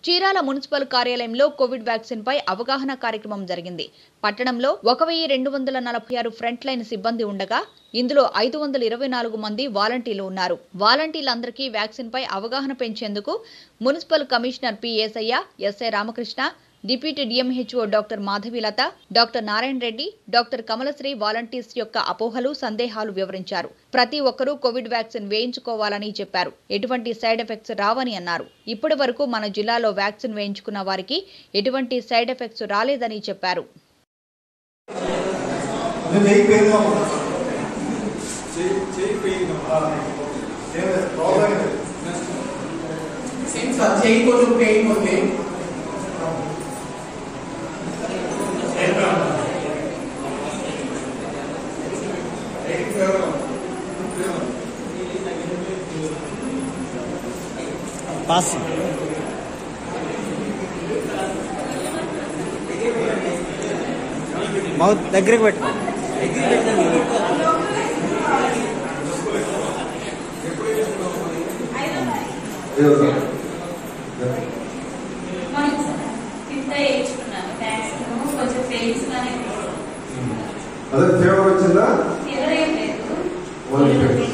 Chirala municipal కార్యాలయంలో Covid vaccine పై అవగాహన కార్యక్రమం జరిగింది పట్టణంలో ఒక వెయ్యి రెండు వందల నలభై ఆరు ఫ్రంట్ లైన్ సిబ్బంది ఉండగా ఇందులో ఐదు వందల ఇరవై నాలుగు మంది వాలంటీర్లు ఉన్నారు వాలంటీర్లందరికీ వ్యాక్సిన్ పై అవగాహన పెంచేందుకు municipal commissioner P Esayya SI Ramakrishna deputy DMHO doctor Madhavilatha doctor Narayana Reddy doctor Kamalasri volunteers యొక్క అపోహలు సందేహాలు వివరించారు ప్రతి ఒక్కరూ కోవిడ్ వ్యాక్సిన్ వేయించుకోవాలని చెప్పారు ఎటువంటి సైడ్ ఎఫెక్ట్స్ రావని అన్నారు ఇప్పటి వరకు మన జిల్లాలో వ్యాక్సిన్ వేయించుకున్న వారికి ఎటువంటి సైడ్ ఎఫెక్ట్స్ రాలేదని చెప్పారు నేను చెయ్యి పెయిన్ చెయ్యి పెయిన్ ఏం లేదు ప్రాబ్లం లేదు సేమ్ సార్ చేయి కొంచెం పెయిన్ ఉంది పాస్ మౌత్ దగ్గరికి పెట్టు ఏదో సార్ మార్నింగ్ సార్ ఫిఫ్త్ వేయించుకున్నాను వ్యాక్సిన్ కొంచెం పెయిన్స్ గానే అదే ఫీవర్ వచ్చిందా ఫీవర్ ఏం లేదు ఓన్లీ పెయిన్స్